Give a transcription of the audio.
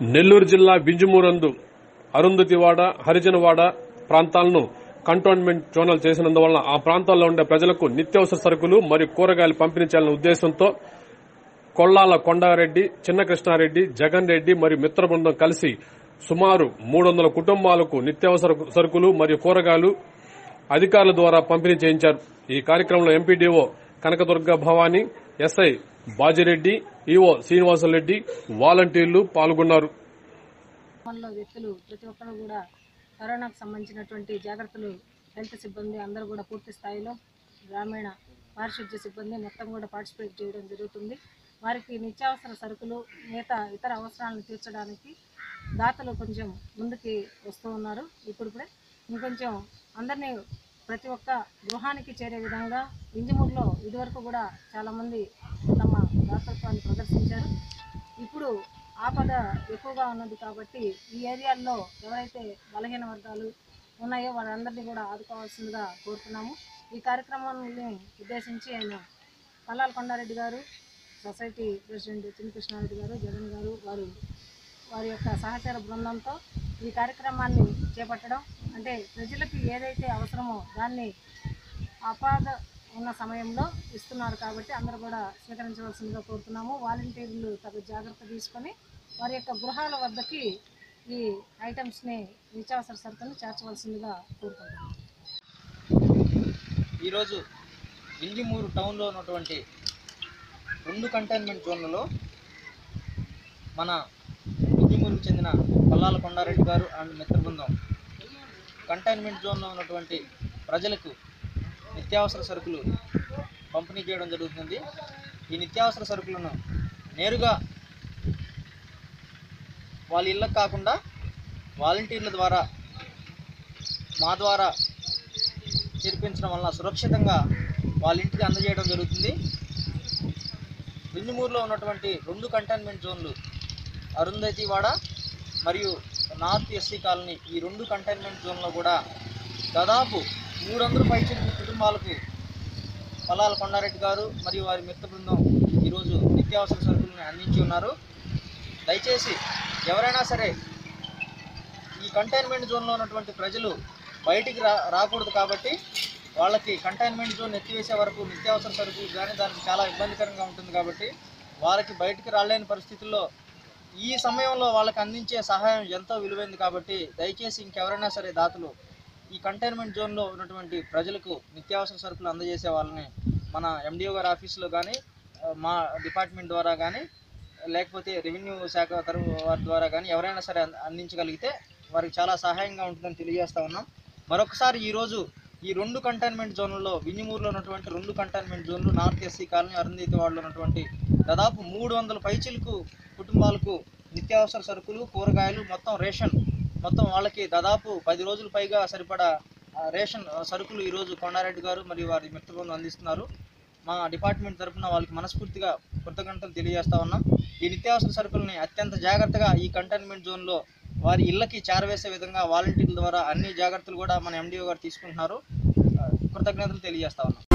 నెల్లూరు జిల్లా బింజమూరందు అరుంధతివాడ హరిజనవాడ ప్రాంతాలను cantonment zonal చేసినందువలన ఆ ప్రాంతాల్లో ఉండే ప్రజలకు నిత్యావసర సరుకులు మరియు కూరగాయలు పంపిణీ చేయాలనే ఉద్దేశంతో కొల్లాల కొండారెడ్డి చిన్న కృష్ణారెడ్డి జగన్ రెడ్డి మరియు మిత్ర బృందం కలిసి సుమారు మూడు వందల కుటుంబాలకు నిత్యావసర సరుకులు మరియు కూరగాయలు అధికారుల ద్వారా పంపిణీ చేయించారు ఈ కార్యక్రమంలో MPDO Kanakadurga Bhavani SI Bajireddy EO Srinivasareddy వాలంటీర్లు పాల్గొన్నారు గ్రామంలో వ్యక్తులు ప్రతి ఒక్కరు కూడా కరోనాకు సంబంధించినటువంటి జాగ్రత్తలు హెల్త్ సిబ్బంది అందరూ కూడా పూర్తి స్థాయిలో గ్రామీణ పారిశుద్ధ్య సిబ్బంది మొత్తం కూడా పార్టిసిపేట్ చేయడం జరుగుతుంది వారికి నిత్యావసర సరుకులు మిగతా ఇతర అవసరాలను తీర్చడానికి దాతలు కొంచెం ముందుకి వస్తూ ఉన్నారు ఇప్పుడిప్పుడే ఇంకొంచెం అందరినీ ప్రతి ఒక్క గృహానికి చేరే విధంగా ఇంజమూరులో ఇదివరకు కూడా చాలామంది తమ దాతత్వాన్ని ప్రదర్శించారు ఇప్పుడు ఆపద ఎక్కువగా ఉన్నది కాబట్టి ఈ ఏరియాల్లో ఎవరైతే బలహీన వర్గాలు ఉన్నాయో వాళ్ళందరినీ కూడా ఆదుకోవాల్సిందిగా కోరుతున్నాము ఈ కార్యక్రమాన్ని ఉద్దేశించి ఆయన పల్లాల కొండారెడ్డి గారు సొసైటీ ప్రెసిడెంట్ చిన్నకృష్ణారెడ్డి గారు జగన్ గారు వారు వారి యొక్క సహచర బృందంతో ఈ కార్యక్రమాన్ని చేపట్టడం అంటే ప్రజలకు ఏదైతే అవసరమో దాన్ని అపాధ ఉన్న సమయంలో ఇస్తున్నారు కాబట్టి అందరూ కూడా స్వీకరించవలసిందిగా కోరుతున్నాము వాలంటీర్లు తగు జాగ్రత్త తీసుకొని వారి యొక్క గృహాల వద్దకి ఈ ఐటమ్స్ని నిత్యావసర సరుకులను చేర్చవలసిందిగా కోరుకుంటున్నాము ఈరోజు వింజమూరు టౌన్లో ఉన్నటువంటి రెండు కంటైన్మెంట్ జోన్లలో మన వింజమూరుకు చెందిన పల్లాల కొండారెడ్డి గారు అండ్ మిత్ర బృందం కంటైన్మెంట్ జోన్లో ఉన్నటువంటి ప్రజలకు నిత్యావసర సరుకులు పంపిణీ చేయడం జరుగుతుంది ఈ నిత్యావసర సరుకులను నేరుగా వాళ్ళ ఇళ్ళకు కాకుండా వాలంటీర్ల ద్వారా మా ద్వారా చేర్పించడం వలన సురక్షితంగా వాళ్ళ ఇంటికి అందజేయడం జరుగుతుంది వింజమూరులో ఉన్నటువంటి రెండు కంటైన్మెంట్ జోన్లు అరుంధతివాడ మరియు నార్త్ ఎస్సీ కాలనీ ఈ రెండు కంటైన్మెంట్ జోన్లో కూడా దాదాపు మూడు వందల పైచిలకు కుటుంబాలకు పొలాల కొండారెడ్డి గారు మరియు వారి మిత్ర బృందం ఈరోజు నిత్యావసర సరుకులను అందించి ఉన్నారు దయచేసి ఎవరైనా సరే ఈ కంటైన్మెంట్ జోన్లో ఉన్నటువంటి ప్రజలు బయటికి రా రాకూడదు కాబట్టి వాళ్ళకి కంటైన్మెంట్ జోన్ ఎత్తివేసే వరకు నిత్యావసర సరుకులు కానీ దానికి చాలా ఇబ్బందికరంగా ఉంటుంది కాబట్టి వాళ్ళకి బయటికి రాలేని పరిస్థితుల్లో ఈ సమయంలో వాళ్ళకి అందించే సహాయం ఎంతో విలువైంది కాబట్టి దయచేసి ఇంకెవరైనా సరే దాతలు ఈ కంటైన్మెంట్ జోన్లో ఉన్నటువంటి ప్రజలకు నిత్యావసర సరుకులు అందజేసే వాళ్ళని మన ఎండిఓ గారి ఆఫీసులో కానీ మా డిపార్ట్మెంట్ ద్వారా కానీ లేకపోతే రెవెన్యూ శాఖ తరఫు వారి ద్వారా కానీ ఎవరైనా సరే అంద- అందించగలిగితే వారికి చాలా సహాయంగా ఉంటుందని తెలియజేస్తా ఉన్నాం మరొకసారి ఈరోజు ఈ రెండు కంటైన్మెంట్ జోన్లలో వినిమూరులో ఉన్నటువంటి రెండు కంటైన్మెంట్ జోన్లు నార్త్ ఎస్సీ కాలనీ అరుంధతి వాళ్ళు ఉన్నటువంటి దాదాపు మూడు వందల పైచిలకు కుటుంబాలకు నిత్యావసర సరుకులు కూరగాయలు మొత్తం రేషన్ మొత్తం వాళ్ళకి దాదాపు పది రోజుల పైగా సరిపడా ఆ, రేషన్ ఆ, సరుకులు ఈరోజు కొండారెడ్డి గారు మరియు వారి మిత్ర బృందం అందిస్తున్నారు మా డిపార్ట్మెంట్ తరపున వాళ్ళకి మనస్ఫూర్తిగా కృతజ్ఞతలు తెలియజేస్తా ఉన్నాం ఈ నిత్యావసర సరుకుల్ని అత్యంత జాగ్రత్తగా ఈ కంటైన్మెంట్ జోన్లో వారి ఇళ్ళకి చేరవేసే విధంగా వాలంటీర్ల ద్వారా అన్ని జాగ్రత్తలు కూడా మన ఎండిఓ గారు తీసుకుంటున్నారు ఆ, కృతజ్ఞతలు తెలియజేస్తా ఉన్నాం